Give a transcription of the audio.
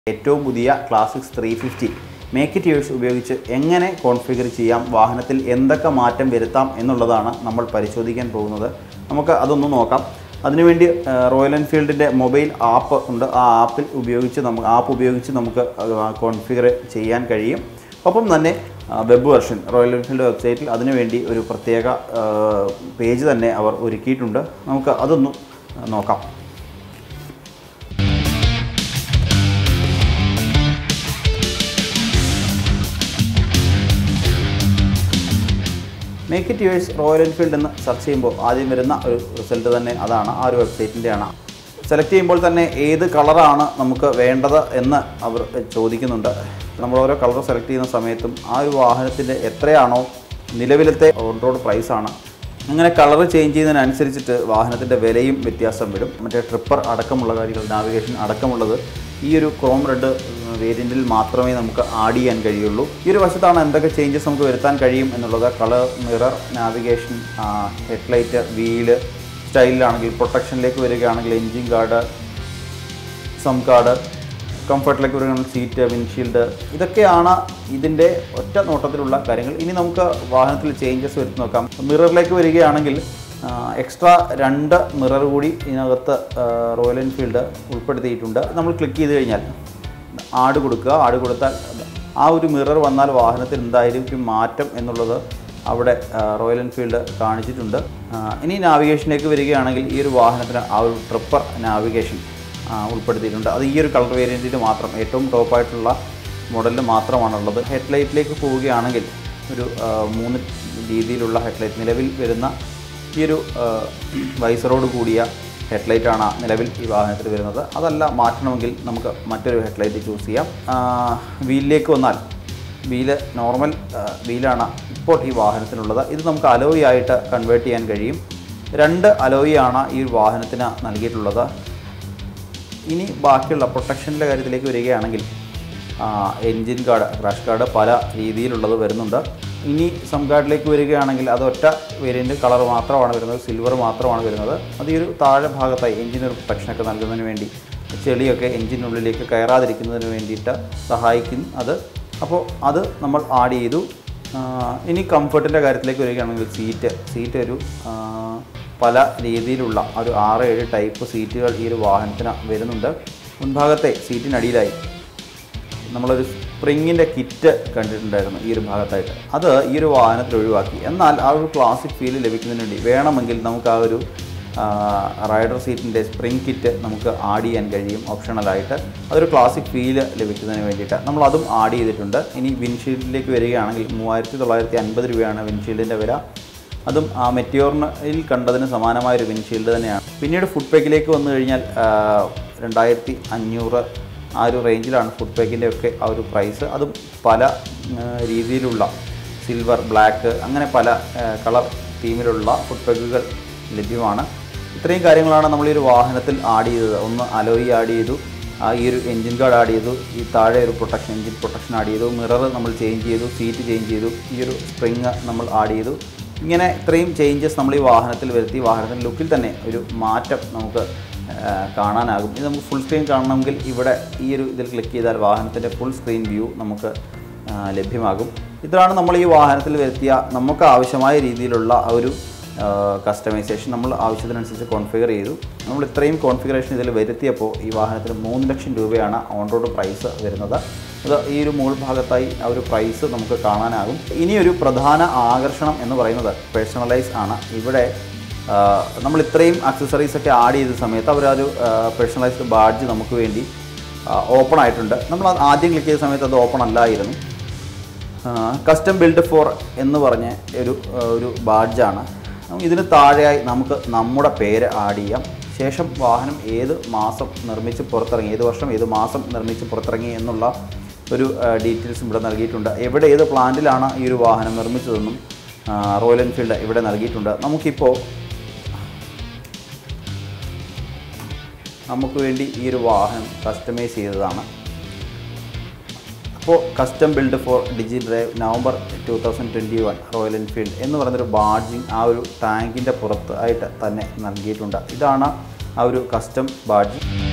ഏറ്റവും പുതിയ classics three fifty make it yours ഉപയോഗിച്ച് എങ്ങനെ കോൺഫിഗർ ചെയ്യാം വാഹനത്തിൽ എന്തൊക്കെ മാറ്റം വരുത്താം എന്നുള്ളതാണ് നമ്മൾ പരിശോധിക്കാൻ പോകുന്നത് നമുക്ക് അതൊന്ന് നോക്കാം അതിനുവേണ്ടി ആ, റോയൽ എൻഫീൽഡിൻ്റെ മൊബൈൽ ആപ്പ് ഉണ്ട് ആ ആപ്പിൽ ഉപയോഗിച്ച് നമുക്ക് ആപ്പ് ഉപയോഗിച്ച് നമുക്ക് കോൺഫിഗർ ചെയ്യാൻ കഴിയും ഒപ്പം തന്നെ ആ, വെബ് വെർഷൻ റോയൽ എൻഫീൽഡ് വെബ്സൈറ്റിൽ അതിനുവേണ്ടി ഒരു പ്രത്യേക ആ, പേജ് തന്നെ അവർ ഒരുക്കിയിട്ടുണ്ട് നമുക്ക് അതൊന്ന് നോക്കാം make it yours Royal Enfield എന്ന് സെർച്ച് ചെയ്യുമ്പോൾ ആദ്യം വരുന്ന ഒരു റിസൾട്ട് തന്നെ അതാണ് ആ ഒരു വെബ്സൈറ്റിൻ്റെയാണ് സെലക്ട് ചെയ്യുമ്പോൾ തന്നെ ഏത് കളറാണ് നമുക്ക് വേണ്ടത് എന്ന് അവർ ചോദിക്കുന്നുണ്ട് നമ്മൾ ഓരോ കളർ സെലക്ട് ചെയ്യുന്ന സമയത്തും ആ ഒരു വാഹനത്തിൻ്റെ എത്രയാണോ നിലവിലത്തെ ഓൺ റോഡ് പ്രൈസാണ് അങ്ങനെ കളർ ചേഞ്ച് ചെയ്യുന്നതിനനുസരിച്ചിട്ട് വാഹനത്തിൻ്റെ വിലയും വ്യത്യാസം വരും മറ്റേ ട്രിപ്പർ അടക്കമുള്ള കാര്യങ്ങൾ നാവിഗേഷൻ അടക്കമുള്ളത് ഈ ഒരു ക്രോം റെഡ് വേരിയൻറ്റിൽ മാത്രമേ നമുക്ക് ആഡ് ചെയ്യാൻ കഴിയുള്ളൂ ഈ ഒരു വശത്താണ് എന്തൊക്കെ ചേഞ്ചസ് നമുക്ക് വരുത്താൻ കഴിയും എന്നുള്ളത് colour mirror navigation headlight wheel സ്റ്റൈലിലാണെങ്കിൽ പ്രൊട്ടക്ഷനിലേക്ക് വരികയാണെങ്കിൽ എൻജിൻ ഗാർഡ് സം കാർഡ് കംഫർട്ടിലേക്ക് വരികയാണെങ്കിൽ സീറ്റ് വിൻഷീൽഡ് ഇതൊക്കെയാണ് ഇതിൻ്റെ ഒറ്റ നോട്ടത്തിലുള്ള കാര്യങ്ങൾ ഇനി നമുക്ക് വാഹനത്തിൽ ചേഞ്ചസ് വരുത്തി നോക്കാം മിററിലേക്ക് വരികയാണെങ്കിൽ എക്സ്ട്രാ രണ്ട് മിറർ കൂടി ഇതിനകത്ത് ആ, റോയൽ എൻഫീൽഡ് ഉൾപ്പെടുത്തിയിട്ടുണ്ട് നമ്മൾ ക്ലിക്ക് ചെയ്ത് കഴിഞ്ഞാൽ ആഡ് കൊടുക്കുക ആഡ് കൊടുത്താൽ ആ ഒരു മിറർ വന്നാൽ വാഹനത്തിൽ എന്തായിരിക്കും മാറ്റം എന്നുള്ളത് അവിടെ ആ, റോയൽ എൻഫീൽഡ് കാണിച്ചിട്ടുണ്ട് ആ, ഇനി നാവിഗേഷനിലേക്ക് വരികയാണെങ്കിൽ ഈ ഒരു വാഹനത്തിന് ആ ഒരു ട്രിപ്പർ നാവിഗേഷൻ ആ, ഉൾപ്പെടുത്തിയിട്ടുണ്ട് അത് ഈ ഒരു കളർ വേരിയൻറ്റിൽ മാത്രം ഏറ്റവും ടോപ്പായിട്ടുള്ള മോഡലിൽ മാത്രമാണുള്ളത് ഹെഡ്ലൈറ്റിലേക്ക് പോവുകയാണെങ്കിൽ ഒരു ആ, മൂന്ന് രീതിയിലുള്ള ഹെഡ്ലൈറ്റ് നിലവിൽ വരുന്ന ഈ ഒരു ആ, വൈസറോട് കൂടിയ ഹെഡ്ലൈറ്റാണ് നിലവിൽ ഈ വാഹനത്തിൽ വരുന്നത് അതല്ല മാറ്റണമെങ്കിൽ നമുക്ക് മറ്റൊരു ഹെഡ്ലൈറ്റ് ചൂസ് ചെയ്യാം ആ, വീലിലേക്ക് വന്നാൽ വീല് നോർമൽ ആ, വീലാണ് ഇപ്പോൾ ഈ വാഹനത്തിനുള്ളത് ഇത് നമുക്ക് അലോയി ആയിട്ട് കൺവേർട്ട് ചെയ്യാൻ കഴിയും രണ്ട് അലോയിയാണ് ഈ ഒരു വാഹനത്തിന് നൽകിയിട്ടുള്ളത് ഇനി ബാക്കിയുള്ള പ്രൊട്ടക്ഷൻ്റെ കാര്യത്തിലേക്ക് വരികയാണെങ്കിൽ എൻജിൻ കാർഡ് ക്രാഷ് കാർഡ് പല രീതിയിലുള്ളത് വരുന്നുണ്ട് ഇനി സം കാർഡിലേക്ക് വരികയാണെങ്കിൽ അത് ഒറ്റ വേരിയൻ്റ് കളർ മാത്രമാണ് വരുന്നത് സിൽവർ മാത്രമാണ് വരുന്നത് അത് ഈ ഒരു താഴെ ഭാഗത്തായി എൻജിൻ ഒരു പ്രൊട്ടക്ഷനൊക്കെ നൽകുന്നതിന് വേണ്ടി ചെളിയൊക്കെ എൻജിനുള്ളിലേക്ക് കയറാതിരിക്കുന്നതിന് വേണ്ടിയിട്ട് സഹായിക്കും അത് അപ്പോൾ അത് നമ്മൾ ആഡ് ചെയ്തു ആ, ഇനി കംഫർട്ടിൻ്റെ കാര്യത്തിലേക്ക് വരികയാണെങ്കിൽ സീറ്റ് സീറ്റ് ഒരു ആ, പല രീതിയിലുള്ള ഒരു ആറ് ഏഴ് ടൈപ്പ് സീറ്റുകൾ ഈ ഒരു വാഹനത്തിന് വരുന്നുണ്ട് മുൻഭാഗത്തെ സീറ്റിനടിയിലായി നമ്മളൊരു സ്പ്രിങ്ങിൻ്റെ കിറ്റ് കണ്ടിട്ടുണ്ടായിരുന്നു ഈ ഒരു ഭാഗത്തായിട്ട് അത് ഈ ഒരു വാഹനത്തിൽ ഒഴിവാക്കി എന്നാൽ ആ ഒരു ക്ലാസിക് ഫീൽ ലഭിക്കുന്നതിന് വേണ്ടി വേണമെങ്കിൽ നമുക്ക് ആ ഒരു ആ, റൈഡർ സീറ്റിൻ്റെ സ്പ്രിങ് കിറ്റ് നമുക്ക് ആഡ് ചെയ്യാൻ കഴിയും ഓപ്ഷണലായിട്ട് അതൊരു ക്ലാസിക് ഫീല് ലഭിക്കുന്നതിന് വേണ്ടിയിട്ട് നമ്മൾ അതും ആഡ് ചെയ്തിട്ടുണ്ട് ഇനി വിൻഷീൽഡിലേക്ക് വരികയാണെങ്കിൽ മൂവായിരത്തി തൊള്ളായിരത്തി അൻപത് രൂപയാണ് വിൻഷീൽഡിൻ്റെ വില അതും ആ മെറ്റിയോറിനിൽ കണ്ടതിന് സമാനമായ ഒരു വിൻഷീൽഡ് തന്നെയാണ് പിന്നീട് ഫുഡ് പാക്കിലേക്ക് വന്നു കഴിഞ്ഞാൽ ആ, രണ്ടായിരത്തി അഞ്ഞൂറ് ആ ഒരു റേഞ്ചിലാണ് ഫുഡ് പാക്കിൻ്റെ ഒക്കെ ആ ഒരു പ്രൈസ് അതും പല ആ, രീതിയിലുള്ള സിൽവർ ബ്ലാക്ക് അങ്ങനെ പല കളർ തീമിലുള്ള ഫുഡ് പാക്കുകൾ ലഭ്യമാണ് ഇത്രയും കാര്യങ്ങളാണ് നമ്മൾ ഈ ഒരു വാഹനത്തിൽ ആഡ് ചെയ്തത് ഒന്ന് അലോയി ആഡ് ചെയ്തു ആ ഈ ഒരു എൻജിൻ ഗാർഡ് ആഡ് ചെയ്തു ഈ താഴെ ഒരു പ്രൊട്ടക്ഷൻ എൻജിൻ പ്രൊട്ടക്ഷൻ ആഡ് ചെയ്തു മിറർ നമ്മൾ ചേഞ്ച് ചെയ്തു സീറ്റ് ചേഞ്ച് ചെയ്തു ഈ ഒരു സ്പ്രിങ് നമ്മൾ ആഡ് ചെയ്തു ഇങ്ങനെ ഇത്രയും ചേഞ്ചസ് നമ്മൾ ഈ വാഹനത്തിൽ വരുത്തി വാഹനത്തിൻ്റെ ലുക്കിൽ തന്നെ ഒരു മാറ്റം നമുക്ക് ആ, കാണാനാകും ഇത് നമുക്ക് ഫുൾ സ്ക്രീൻ കാണണമെങ്കിൽ ഇവിടെ ഈ ഒരു ഇതിൽ ക്ലിക്ക് ചെയ്താൽ വാഹനത്തിൻ്റെ ഫുൾ സ്ക്രീൻ വ്യൂ നമുക്ക് ആ, ലഭ്യമാകും ഇതാണ് നമ്മൾ ഈ വാഹനത്തിൽ വരുത്തിയ നമുക്ക് ആവശ്യമായ രീതിയിലുള്ള ആ ഒരു കസ്റ്റമൈസേഷൻ നമ്മൾ ആവശ്യത്തിനനുസരിച്ച് കോൺഫിഗർ ചെയ്തു നമ്മൾ ഇത്രയും കോൺഫിഗറേഷൻ ഇതിൽ വരുത്തിയപ്പോൾ ഈ വാഹനത്തിന് മൂന്ന് ലക്ഷം രൂപയാണ് ഓൺ റോഡ് പ്രൈസ് വരുന്നത് അത് ഈ ഒരു മുകൾ ഭാഗത്തായി ആ ഒരു പ്രൈസ് നമുക്ക് കാണാനാകും ഇനിയൊരു പ്രധാന ആകർഷണം എന്ന് പറയുന്നത് പേഴ്സണലൈസ് ആണ് ഇവിടെ ആ, നമ്മൾ ഇത്രയും അക്സസറീസ് ഒക്കെ ആഡ് ചെയ്ത സമയത്ത് അവരൊരു പേഴ്സണലൈസ്ഡ് ബാഡ്ജ് നമുക്ക് വേണ്ടി ഓപ്പൺ ആയിട്ടുണ്ട് നമ്മൾ അത് ആദ്യം ക്ലിക്ക് ചെയ്ത സമയത്ത് അത് ഓപ്പൺ അല്ലായിരുന്നു കസ്റ്റം ബിൽഡ് ഫോർ എന്ന് പറഞ്ഞ ഒരു ആ, ഒരു ബാഡ്ജാണ് ഇതിന് താഴെയായി നമുക്ക് നമ്മുടെ പേര് ആഡ് ചെയ്യാം ശേഷം വാഹനം ഏത് മാസം നിർമ്മിച്ച് പുറത്തിറങ്ങി ഏത് വർഷം ഏത് മാസം നിർമ്മിച്ച് പുറത്തിറങ്ങി എന്നുള്ള ഒരു ഡീറ്റെയിൽസ് ഇവിടെ നൽകിയിട്ടുണ്ട് എവിടെ ഏത് പ്ലാന്റിലാണ് ഈ ഒരു വാഹനം നിർമ്മിച്ചതെന്നും ആ, റോയൽ എൻഫീൽഡ് ഇവിടെ നൽകിയിട്ടുണ്ട് നമുക്കിപ്പോൾ നമുക്ക് വേണ്ടി ഈ ഒരു വാഹനം കസ്റ്റമൈസ് ചെയ്തതാണ് അപ്പോൾ custom build for DG drive November two thousand twenty one Royal Enfield എന്ന് പറയുന്നൊരു ബാഡ്ജിങ് ആ ഒരു ടാങ്കിൻ്റെ പുറത്ത് ആയിട്ട് തന്നെ നൽകിയിട്ടുണ്ട് ഇതാണ് ആ ഒരു കസ്റ്റം ബാഡ്ജിങ്